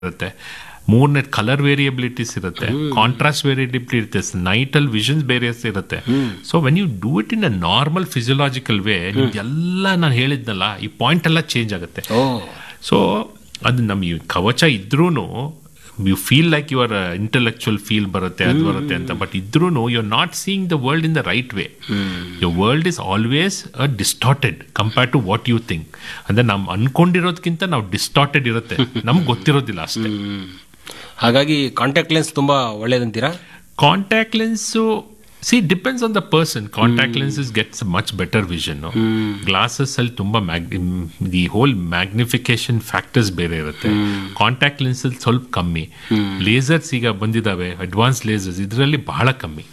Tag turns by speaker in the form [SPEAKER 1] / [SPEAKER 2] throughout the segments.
[SPEAKER 1] ಇರುತ್ತೆ ಮೂರನೇ colour variabilities ಇರುತ್ತೆ ಕಾಂಟ್ರಾಸ್ಟ್ ವೇರಿಯಬಿಲಿಟಿ ಇರುತ್ತೆ ನೈಟ್ ಅಲ್ಲಿ ವಿಷನ್ಸ್ ಬೇರೆಸ್ ಇರುತ್ತೆ so when you do it in a normal physiological way ಎಲ್ಲ ನಾನು ಹೇಳಿದ್ನಲ್ಲ ಈ ಪಾಯಿಂಟ್ ಎಲ್ಲ ಚೇಂಜ್ ಆಗುತ್ತೆ
[SPEAKER 2] ಓ
[SPEAKER 1] ಸೊ ಅದು ನಮಗೆ ಕವಚ ಇದ್ರೂ you feel like your intellectual feel ಬರುತ್ತೆ ಅದು ಬರುತ್ತೆ ಅಂತ ಬಟ್ ಇದ್ರೂ you are not seeing the world in the right way your world is always a distorted compare to what you think ಅಂದ್ರೆ ನಾವು ಅನ್ಕೊಂಡಿರೋದಕ್ಕಿಂತ ನಾವು ಡಿಸ್ಟಾರ್ಟೆಡ್ ಇರುತ್ತೆ ನಮ್ಗೆ ಗೊತ್ತಿರೋದಿಲ್ಲ ಅಷ್ಟೇ
[SPEAKER 2] ಹಾಗಾಗಿ ಕಾಂಟ್ಯಾಕ್ಟ್ ಲೆನ್ಸ್ ತುಂಬಾ ಒಳ್ಳೇದಂತೀರಾ
[SPEAKER 1] contact lens see depends on the person contact lenses gets much better vision glasses ಅಲ್ಲಿ ತುಂಬಾ ದಿ ಹೋಲ್ ಮ್ಯಾಗ್ನಿಫಿಕೇಶನ್ ಫ್ಯಾಕ್ಟರ್ಸ್ ಬೇರೆ ಇರುತ್ತೆ ಕಾಂಟ್ಯಾಕ್ಟ್ ಲೆನ್ಸ್ ಅಲ್ಲಿ ಸ್ವಲ್ಪ ಕಮ್ಮಿ ಲೇಸರ್ಸ್ ಈಗ ಬಂದಿದಾವೆ ಅಡ್ವಾನ್ಸ್ ಲೇಸರ್ಸ್ ಇದರಲ್ಲಿ ಬಹಳ ಕಮ್ಮಿ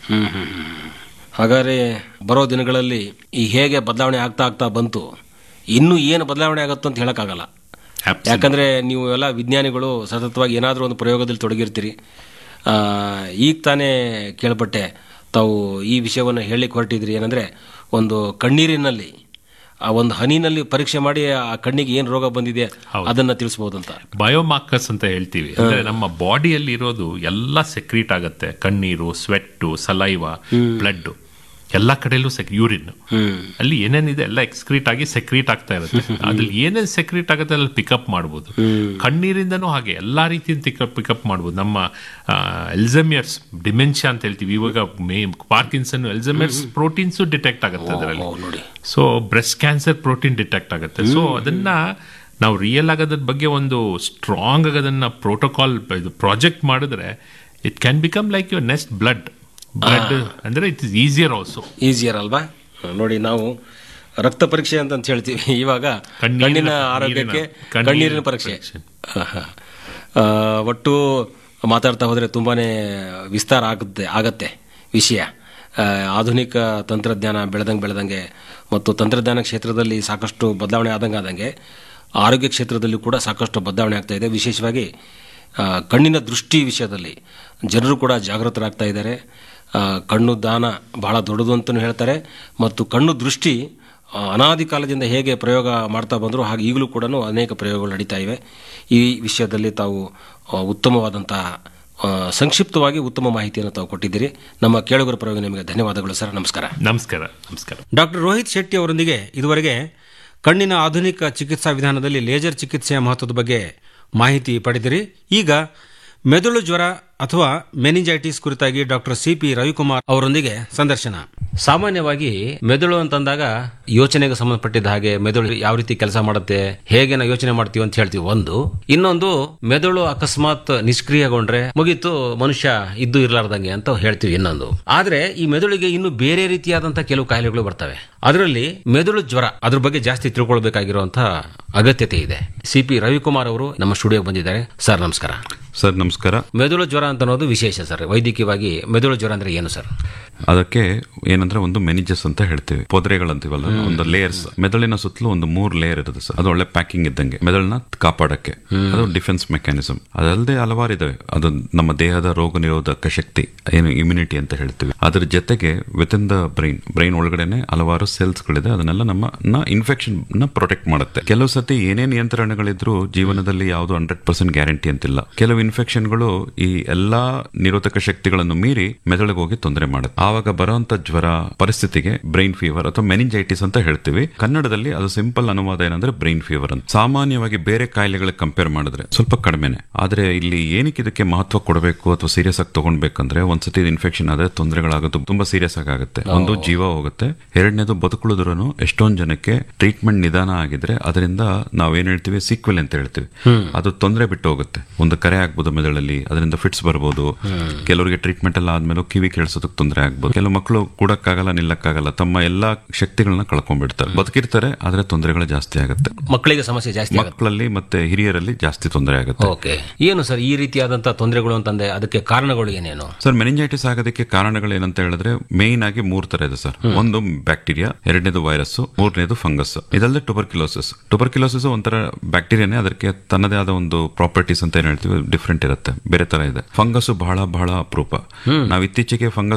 [SPEAKER 2] ಹಾಗಾದ್ರೆ ಬರೋ ದಿನಗಳಲ್ಲಿ ಈ ಹೇಗೆ ಬದಲಾವಣೆ ಆಗ್ತಾ ಆಗ್ತಾ ಬಂತು ಇನ್ನೂ ಏನು ಬದಲಾವಣೆ ಆಗುತ್ತೋ ಅಂತ ಹೇಳಕ್ಕಾಗಲ್ಲ ಯಾಕಂದ್ರೆ ನೀವು ಎಲ್ಲ ವಿಜ್ಞಾನಿಗಳು ಸತತವಾಗಿ ಏನಾದರೂ ಒಂದು ಪ್ರಯೋಗದಲ್ಲಿ ತೊಡಗಿರ್ತೀರಿ ಆ, ಈಗ ತಾನೇ ಕೇಳ್ಪಟ್ಟೆ ತಾವು ಈ ವಿಷಯವನ್ನು ಹೇಳಲಿಕ್ಕೆ ಹೊರಟಿದ್ರಿ ಏನಂದ್ರೆ ಒಂದು ಕಣ್ಣೀರಿನಲ್ಲಿ ಆ ಒಂದು ಹನಿನಲ್ಲಿ ಪರೀಕ್ಷೆ ಮಾಡಿ ಆ ಕಣ್ಣಿಗೆ ಏನು ರೋಗ ಬಂದಿದೆ ಅದನ್ನ ತಿಳಿಸಬಹುದಂತ
[SPEAKER 1] ಬಯೋಮಾರ್ಕರ್ಸ್ ಅಂತ ಹೇಳ್ತೀವಿ ಅಂದ್ರೆ ನಮ್ಮ ಬಾಡಿಯಲ್ಲಿ ಇರೋದು ಎಲ್ಲ ಸೆಕ್ರೀಟ್ ಆಗುತ್ತೆ ಕಣ್ಣೀರು ಸ್ವೆಟ್ಟು ಸಲೈವ ಬ್ಲಡ್ ಎಲ್ಲ ಕಡೆಯಲ್ಲೂ ಸೆಕ್ ಯೂರಿನ್
[SPEAKER 2] ಹ್ಮ್
[SPEAKER 1] ಅಲ್ಲಿ ಏನೇನಿದೆ ಎಲ್ಲ ಎಕ್ಸ್ಕ್ರೀಟ್ ಆಗಿ ಸೆಕ್ರೀಟ್ ಆಗ್ತಾ ಇರುತ್ತೆ ಅದ್ರಲ್ಲಿ ಏನೇನು ಸೆಕ್ರೀಟ್ ಆಗುತ್ತೆ ಅಲ್ಲಿ ಪಿಕಪ್ ಮಾಡ್ಬೋದು ಕಣ್ಣೀರಿಂದನೂ ಹಾಗೆ ಎಲ್ಲಾ ರೀತಿಯಿಂದ ಪಿಕಪ್ ಪಿಕಪ್ ಮಾಡ್ಬೋದು ನಮ್ಮ ಎಲ್ಸಮಿಯರ್ಸ್ ಡಿಮೆನ್ಷಿಯಾ ಅಂತ ಹೇಳ್ತೀವಿ ಇವಾಗ may Parkinson Alzheimer's proteins detect ಆಗುತ್ತೆ ಅದರಲ್ಲಿ
[SPEAKER 2] ಓ, ನೋಡಿ
[SPEAKER 1] so breast cancer protein detect ಆಗುತ್ತೆ ಸೊ ಅದನ್ನ ನಾವು ರಿಯಲ್ ಆಗೋದ್ರ ಬಗ್ಗೆ ಒಂದು ಸ್ಟ್ರಾಂಗ್ ಆಗೋದನ್ನ ಪ್ರೋಟೋಕಾಲ್ ಇದು ಪ್ರಾಜೆಕ್ಟ್ ಮಾಡಿದ್ರೆ it can become like your next blood blood ಅಂದ್ರೆ it is easier also
[SPEAKER 2] easier ಅಲ್ವಾ ನೋಡಿ ನಾವು ರಕ್ತ ಪರೀಕ್ಷೆ ಅಂತ ಅಂತ ಹೇಳ್ತೀವಿ ಇವಾಗ
[SPEAKER 1] ಕಣ್ಣೀರಿನ-
[SPEAKER 2] ಕಣ್ಣಿನ ಆರೋಗ್ಯಕ್ಕೆ
[SPEAKER 1] ಕಣ್ಣೀರಿನ
[SPEAKER 2] ಕಣ್ಣೀರಿನ ಪರೀಕ್ಷೆ ಆಹಾ. ಆ, ಒಟ್ಟು ಮಾತಾಡ್ತಾ ಹೋದರೆ ತುಂಬಾನೇ ವಿಸ್ತಾರ ಆಗುತ್ತೆ ಆಗತ್ತೆ ವಿಷಯ ಆ, ಆಧುನಿಕ ತಂತ್ರಜ್ಞಾನ ಬೆಳೆದಂಗೆ ಬೆಳೆದಂಗೆ ಮತ್ತು ತಂತ್ರಜ್ಞಾನ ಕ್ಷೇತ್ರದಲ್ಲಿ ಸಾಕಷ್ಟು ಬದಲಾವಣೆ ಆದಂಗೆ ಆದಂಗೆ ಆರೋಗ್ಯ ಕ್ಷೇತ್ರದಲ್ಲಿ ಕೂಡ ಸಾಕಷ್ಟು ಬದಲಾವಣೆ ಆಗ್ತಾ ಇದೆ ವಿಶೇಷವಾಗಿ ಆ, ಕಣ್ಣಿನ ದೃಷ್ಟಿ ವಿಷಯದಲ್ಲಿ ಜನರು ಕೂಡ ಜಾಗೃತರಾಗ್ತಾ ಇದ್ದಾರೆ ಆ, ಕಣ್ಣು ದಾನ ಬಹಳ ದೊಡ್ಡದು ಅಂತಲೂ ಹೇಳ್ತಾರೆ ಮತ್ತು ಕಣ್ಣು ದೃಷ್ಟಿ ಆ, ಅನಾದಿ ಕಾಲದಿಂದ ಹೇಗೆ ಪ್ರಯೋಗ ಮಾಡ್ತಾ ಬಂದರೂ ಹಾಗೆ ಈಗಲೂ ಕೂಡ ಅನೇಕ ಪ್ರಯೋಗಗಳು ನಡೀತಾ ಇವೆ ಈ ವಿಷಯದಲ್ಲಿ ತಾವು ಆ, ಉತ್ತಮವಾದಂತಹ ಆ, ಸಂಕ್ಷಿಪ್ತವಾಗಿ ಉತ್ತಮ ಮಾಹಿತಿಯನ್ನು ತಾವು ಕೊಟ್ಟಿದ್ದೀರಿ ನಮ್ಮ ಕೇಳುಗರ ಪರವಾಗಿ ನಿಮಗೆ ಧನ್ಯವಾದಗಳು ಸರ್ ನಮಸ್ಕಾರ
[SPEAKER 1] ನಮಸ್ಕಾರ ನಮಸ್ಕಾರ
[SPEAKER 3] ಡಾಕ್ಟರ್ ರೋಹಿತ್ ಶೆಟ್ಟಿ ಅವರೊಂದಿಗೆ ಇದುವರೆಗೆ ಕಣ್ಣಿನ ಆಧುನಿಕ ಚಿಕಿತ್ಸಾ ವಿಧಾನದಲ್ಲಿ ಲೇಸರ್ ಚಿಕಿತ್ಸೆಯ ಮಹತ್ವದ ಬಗ್ಗೆ ಮಾಹಿತಿ ಪಡೆದಿರಿ ಈಗ ಮೆದುಳು ಜ್ವರ ಅಥವಾ ಮೆನಿಂಜೈಟಿಸ್ ಕುರಿತಾಗಿ ಡಾಕ್ಟರ್ ಸಿ ಪಿ ರವಿಕುಮಾರ್ ಅವರೊಂದಿಗೆ ಸಂದರ್ಶನ ಸಾಮಾನ್ಯವಾಗಿ ಮೆದುಳು ಅಂತಂದಾಗ ಯೋಚನೆಗೆ ಸಂಬಂಧಪಟ್ಟಿದ್ದ ಹಾಗೆ ಮೆದುಳು ಯಾವ ರೀತಿ ಕೆಲಸ ಮಾಡುತ್ತೆ ಹೇಗೆ ನಾವು ಯೋಚನೆ ಮಾಡ್ತೀವಿ ಅಂತ ಹೇಳ್ತೀವಿ ಒಂದು ಇನ್ನೊಂದು ಮೆದುಳು ಅಕಸ್ಮಾತ್ ನಿಷ್ಕ್ರಿಯಗೊಂಡ್ರೆ ಮುಗೀತು ಮನುಷ್ಯ ಇದ್ದು ಇರ್ಲಾರ್ದಂಗೆ ಅಂತ ಹೇಳ್ತೀವಿ ಇನ್ನೊಂದು ಆದ್ರೆ ಈ ಮೆದುಳಿಗೆ ಇನ್ನು ಬೇರೆ ರೀತಿಯಾದಂತಹ ಕೆಲವು ಕಾಯಿಲೆಗಳು ಬರ್ತವೆ ಅದರಲ್ಲಿ ಮೆದುಳು ಜ್ವರ ಅದ್ರ ಬಗ್ಗೆ ಜಾಸ್ತಿ ತಿಳ್ಕೊಳ್ಬೇಕಾಗಿರುವಂತಹ ಅಗತ್ಯತೆ ಇದೆ ಸಿ ಪಿ ರವಿಕುಮಾರ್ ಅವರು ನಮ್ಮ ಸ್ಟುಡಿಯೋ ಬಂದಿದ್ದಾರೆ ಸರ್ ನಮಸ್ಕಾರ
[SPEAKER 4] ಸರ್ ನಮಸ್ಕಾರ
[SPEAKER 3] ಮೆದುಳು ಜ್ವರ ಅಂತ ಅನ್ನೋದು ವಿಶೇಷ ಸರ್ ವೈದ್ಯಕೀಯವಾಗಿ ಮೆದುಳು ಜ್ವರ ಅಂದ್ರೆ ಏನು ಸರ್
[SPEAKER 4] ಅದಕ್ಕೆ ಏನಂದ್ರೆ ಒಂದು ಮೆನಿಜಸ್ ಅಂತ ಹೇಳ್ತೀವಿ ಪೊದರೆಗಳಂತೀವಲ್ಲ ಒಂದು ಲೇಯರ್ಸ್ ಮೆದುಳಿನ ಸುತ್ತಲೂ ಒಂದು ಮೂರ್ ಲೇಯರ್ ಇರುತ್ತೆ ಸರ್ ಅದು ಒಳ್ಳೆ ಪ್ಯಾಕಿಂಗ್ ಇದ್ದಂಗೆ ಮೆದುಳನ್ನ ಕಾಪಾಡಕ್ಕೆ ಅದು ಡಿಫೆನ್ಸ್ ಮೆಕ್ಯಾನಿಸಮ್ ಅದಲ್ಲದೆ ಹಲವಾರು ಇದಾವೆ ಅದು ನಮ್ಮ ದೇಹದ ರೋಗ ನಿರೋಧಕ ಶಕ್ತಿ ಏನು ಇಮ್ಯುನಿಟಿ ಅಂತ ಹೇಳ್ತೀವಿ ಅದ್ರ ಜೊತೆಗೆ with in the brain brain ಒಳಗಡೆನೆ ಹಲವಾರು ಸೆಲ್ಸ್ ಗಳಿದೆ ಅದನ್ನೆಲ್ಲ ನಮ್ಮ ಇನ್ಫೆಕ್ಷನ್ ನ ಪ್ರೊಟೆಕ್ಟ್ ಮಾಡುತ್ತೆ ಕೆಲವು ಸತಿ ಏನೇ ನಿಯಂತ್ರಣಗಳಿದ್ರು ಜೀವನದಲ್ಲಿ ಯಾವುದು ಹಂಡ್ರೆಡ್ ಪರ್ಸೆಂಟ್ ಗ್ಯಾರಂಟಿ ಅಂತಿಲ್ಲ ಕೆಲವು ಇನ್ಫೆಕ್ಷನ್ಗಳು ಈ ಎಲ್ಲಾ ನಿರೋಧಕ ಶಕ್ತಿಗಳನ್ನು ಮೀರಿ ಮೆದುಳಿಗೆ ಹೋಗಿ ತೊಂದರೆ ಮಾಡುತ್ತೆ ಆವಾಗ ಬರುವಂತ ಜ್ವರ ಪರಿಸ್ಥಿತಿಗೆ ಬ್ರೈನ್ ಫೀವರ್ ಅಥವಾ ಮೆನಿಂಜೈಟಿಸ್ ಅಂತ ಹೇಳ್ತೀವಿ ಕನ್ನಡದಲ್ಲಿ ಅದು ಸಿಂಪಲ್ ಅನುವಾದ ಏನಂದ್ರೆ ಬ್ರೈನ್ ಫೀವರ್ ಅಂತ ಸಾಮಾನ್ಯವಾಗಿ ಬೇರೆ ಕಾಯಿಲೆಗಳಿಗೆ ಕಂಪೇರ್ ಮಾಡಿದ್ರೆ ಸ್ವಲ್ಪ ಕಡಿಮೆನೆ ಆದ್ರೆ ಇಲ್ಲಿ ಏನಕ್ಕೆ ಇದಕ್ಕೆ ಮಹತ್ವ ಕೊಡಬೇಕು ಅಥವಾ ಸೀರಿಯಸ್ ಆಗಿ ತಗೊಂಡ್ಬೇಕಂದ್ರೆ ಒಂದ್ಸತಿ ಇನ್ಫೆಕ್ಷನ್ ಆದ್ರೆ ತೊಂದರೆಗಳಾಗೋದು ತುಂಬಾ ಸೀರಿಯಸ್ ಆಗಿ ಆಗುತ್ತೆ ಒಂದು ಜೀವ ಹೋಗುತ್ತೆ ಎರಡನೇದು ಬದುಕುಳಿದ್ರು ಎಷ್ಟೊಂದ್ ಜನಕ್ಕೆ ಟ್ರೀಟ್ಮೆಂಟ್ ನಿಧಾನ ಆಗಿದ್ರೆ ಅದರಿಂದ ನಾವೇನ್ ಹೇಳ್ತೀವಿ ಸೀಕ್ವೆಲ್ ಅಂತ ಹೇಳ್ತೀವಿ ಅದು ತೊಂದರೆ ಬಿಟ್ಟು ಹೋಗುತ್ತೆ ಒಂದು ಕರೆ ಆಗ್ಬೋದು ಮೆದುಳಲ್ಲಿ ಅದರಿಂದ ಫಿಟ್ಸ್ ಬರ್ಬೋದು ಕೆಲವರಿಗೆ ಟ್ರೀಟ್ಮೆಂಟ್ ಎಲ್ಲ ಆದ್ಮೇಲೆ ಕಿವಿ ಕೇಳಿಸೋದಕ್ಕೆ ತೊಂದರೆ ಆಗ್ಬೋದು ಕೆಲವು ಮಕ್ಕಳು ಕೂಡಕ್ಕಾಗಲ್ಲ ನಿಲ್ಲಕ್ಕಾಗಲ್ಲ ತಮ್ಮ ಎಲ್ಲಾ ಶಕ್ತಿಗಳನ್ನ ಕಳ್ಕೊಂಡ್ಬಿಡ್ತಾರೆ ಬದುಕಿರ್ತಾರೆ ಆದ್ರೆ ತೊಂದರೆಗಳು ಜಾಸ್ತಿ ಆಗುತ್ತೆ
[SPEAKER 3] ಮಕ್ಕಳಿಗೆ ಸಮಸ್ಯೆ ಜಾಸ್ತಿ ಆಗುತ್ತೆ
[SPEAKER 4] ಮಕ್ಕಳಲ್ಲಿ ಮತ್ತೆ ಹಿರಿಯರಲ್ಲಿ ಜಾಸ್ತಿ ತೊಂದರೆ ಆಗುತ್ತೆ
[SPEAKER 3] ಓಕೆ ಏನು ಸರ್ ಈ ರೀತಿಯಾದಂತಹ ತೊಂದರೆಗಳು ಅಂತಂದ್ರೆ ಅದಕ್ಕೆ ಕಾರಣಗಳು ಏನೇನು
[SPEAKER 4] ಸರ್ ಮೆನಿಂಜೈಟಿಸ್ ಆಗೋದಕ್ಕೆ ಕಾರಣಗಳು ಏನಂತ ಹೇಳಿದ್ರೆ ಮೇನ್ ಆಗಿ ಮೂರ್ ತರ ಇದೆ ಸರ್ ಒಂದು ಬ್ಯಾಕ್ಟೀರಿಯಾ ಎರಡನೇದು ವೈರಸ್ ಮೂರನೇದು ಫಂಗಸ್ ಇದಲ್ಲದೆ ಟುಬರ್ಕ್ಯುಲೋಸಿಸ್ ಟುಬರ್ಕ್ಯುಲೋಸಿಸ್ ಒಂಥರ ಬ್ಯಾಕ್ಟೀರಿಯಾನೇ ಅದಕ್ಕೆ ತನ್ನದೇ ಆದ ಒಂದು ಪ್ರಾಪರ್ಟೀಸ್ ಅಂತ ಏನ್ ಹೇಳ್ತೀವಿ ಡಿಫ್ರೆಂಟ್ ಇರುತ್ತೆ ಬೇರೆ ತರ ಇದೆ ಫಂಗಸ್ ಬಹಳ ಬಹಳ ಅಪರೂಪ ನಾವು ಇತ್ತೀಚೆಗೆ ಫಂಗಸ್ ಅಂದ್ರೆ ಎಲ್ರಿಗೂ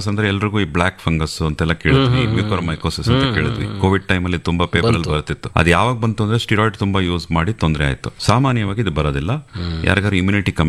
[SPEAKER 4] ಇಲ್ಲಿವರೆಗೂ ಈ ಬ್ಲಾಕ್ ಫಂಗಸ್ ಅಂತೆಲ್ಲ ಕೇಳಿದ್ವಿ ಮ್ಯೂಕೋರಮೈಕೋಸಿಸ್ ಅಂತ ಕೇಳಿದ್ವಿ ಕೋವಿಡ್ ಟೈಮಲ್ಲಿ ತುಂಬಾ ಪೇಪರ್ ಅಲ್ಲಿ ಬರ್ತಿತ್ತು ಅದು ಯಾವಾಗ ಬಂತು ಅಂದ್ರೆ ಸ್ಟಿರಾಯ್ಡ್ ತುಂಬಾ ಯೂಸ್ ಮಾಡಿ ತೊಂದರೆ ಆಯ್ತು ಸಾಮಾನ್ಯವಾಗಿ ಇದು ಬರೋದಿಲ್ಲ ಯಾರಿಗಾರು ಇಮ್ಯುನಿಟಿ ಕಮ್ಮಿ